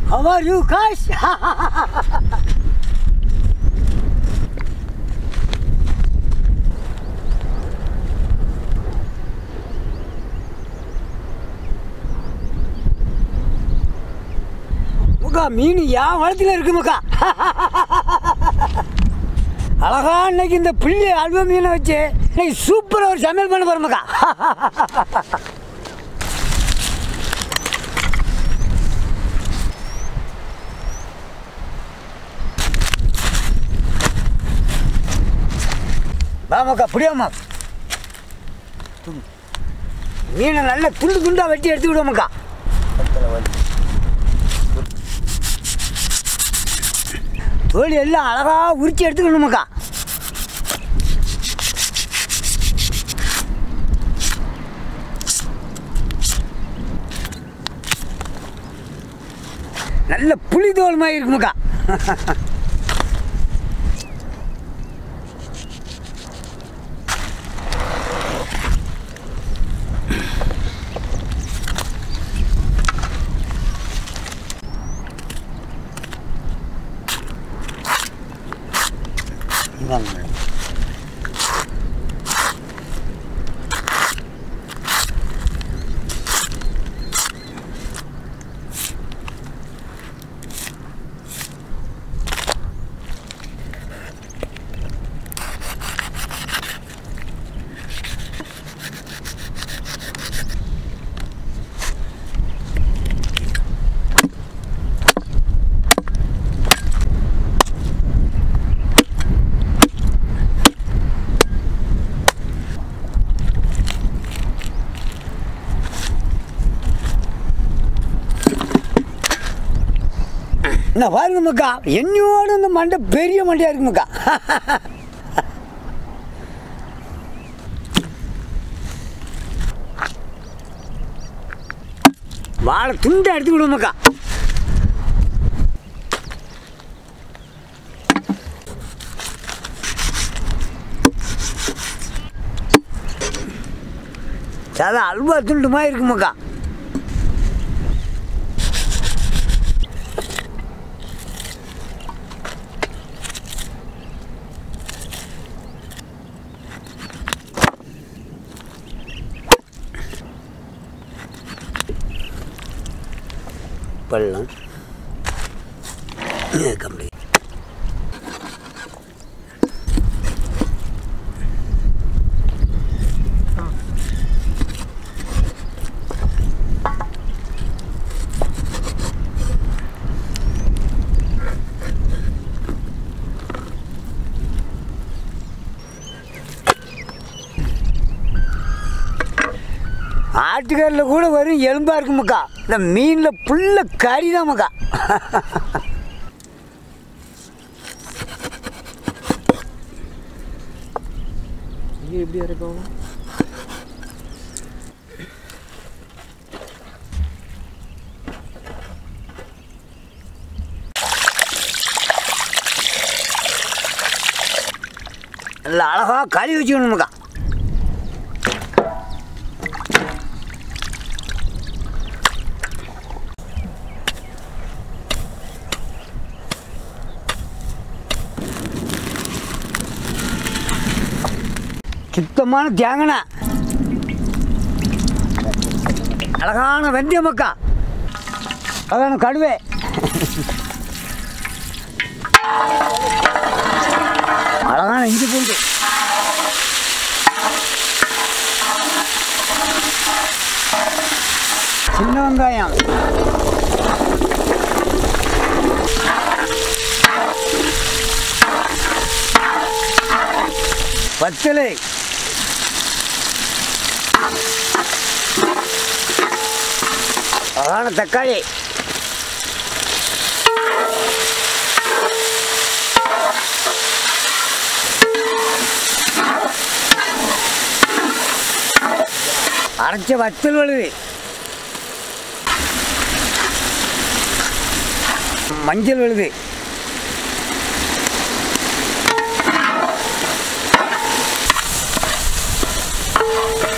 How are you guys? முக்கா மீன் என் வளத்துல இருக்கு முக்கா அழகா இன்னைக்கு இந்த பிள்ளை அல்வ மீனை வச்சு இன்னைக்கு சூப்பராக ஒரு சமையல் பண்ண போகிறோம் மக்கா வாமாக்கா புடியாமா மீனை நல்லா துண்டு துண்டாக வெட்டி எடுத்து விடுவோம்க்கா தோல் எல்லாம் அழகாக உரிச்சு எடுத்துக்கணுமாக்கா நல்ல புளி தோல் மாதிரி இருக்குமாக்கா இந்தாங்க. என்ன பாருங்க மக்கா என்னையோட இந்த மண்டை பெரிய மண்டையா இருக்கு மக்கா வாழை துண்டை எடுத்து விடுவோம் மக்கா சாதா அல்வா துண்டு மாதிரி இருக்கு மக்கா பள்ளம் கம்பளி ஆட்டுக்கல்லில் கூட வரும் எலும்பா இருக்கு மக்கா இந்த மீனில் புல்ல கறி தான் மக்கா இங்கே எப்படி இறக்கும் நல்ல அழகாக கறி வச்சுக்கணும் மக்கா சுத்தமான தேங்கண்ணா அழகான வெந்தய மக்கா அழகான கடுவே அழகான இஞ்சி பூண்டு சின்ன வெங்காயம் பச்சளை அழகான தக்காளி அரைச்ச வத்தல் வழுது மஞ்சள் விழுது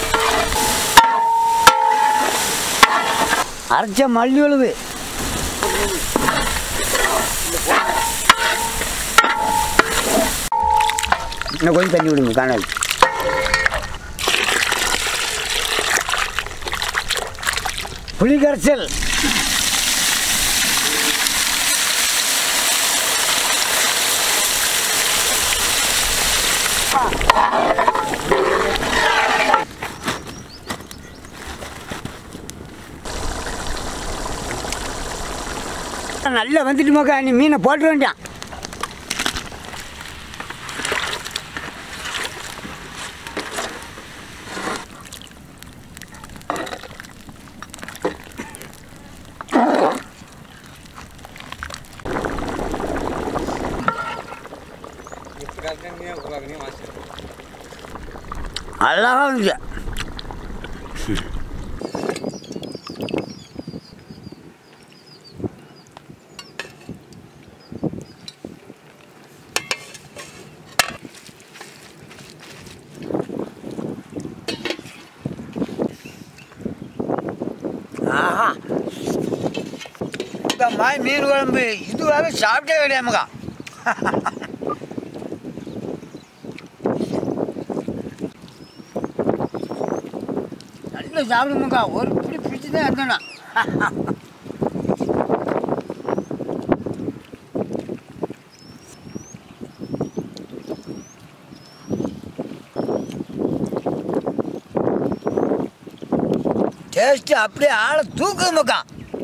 அரைச்ச மல்லி விழுது இன்னும் கொஞ்சம் தண்ணி விடுங்க காணல் புளி கரைசல் நல்லா வந்துட்டு மக்கா நீ மீனை போட்டு வேண்டாம் அழகா வந்துச்சு ஆஹா இந்த மாதிரி மீன் குழம்பு இதுவாக சாப்பிட்டே கிடையாமுக்கா நல்லா சாப்பிடுமுக்கா ஒரு பிடி பிடிச்சி தான் இருந்தேண்ணா டேஸ்ட்டு அப்படியே ஆளை தூக்குதுமுக்கா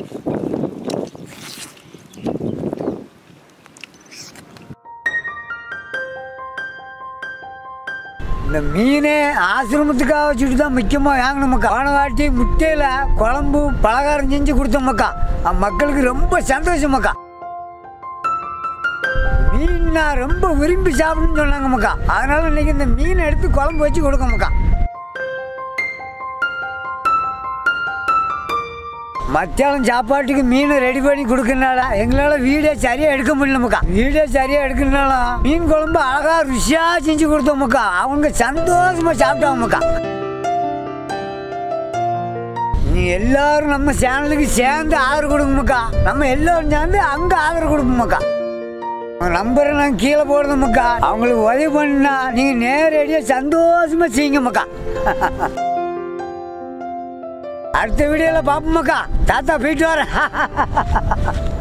இந்த மீனே ஆசிரமத்துக்காக வச்சுட்டு தான் முக்கியமாக வாங்கணுமக்கா வானவாட்டி முட்டையில் குழம்பு பலகாரம் செஞ்சு கொடுத்தோமக்கா அஹ் மக்களுக்கு ரொம்ப சந்தோஷமக்கா மீன்னா ரொம்ப விரும்பி சாப்பிடுன்னு சொன்னாங்க மக்கா அதனால இன்னைக்கு இந்த மீனை எடுத்து குழம்பு வச்சு கொடுக்கமக்கா மத்தியானம் சாப்பாட்டுக்கு மீனை ரெடி பண்ணி கொடுக்கறனால எங்களால் வீடியோ சரியாக எடுக்க முடியலமுக்கா வீடியோ சரியாக எடுக்கிறனால மீன் குழம்பு அழகா ருசியாக செஞ்சு கொடுத்தோமுக்கா அவங்க சந்தோஷமா சாப்பிட்டாங்கக்கா நீ எல்லாரும் நம்ம சேனலுக்கு சேர்ந்து ஆதரவு கொடுங்கம்க்கா நம்ம எல்லாரும் சேர்ந்து அங்கே ஆதரவு கொடுப்போம்க்கா நம்பரை நான் கீழே போடுறோம்க்கா அவங்களுக்கு உதவி பண்ணா நீங்கள் நேரடியாக சந்தோஷமா செய்யுங்கம்க்கா அடுத்த வீடியோவில் பார்ப்போம்க்கா தாத்தா போயிட்டு வரேன்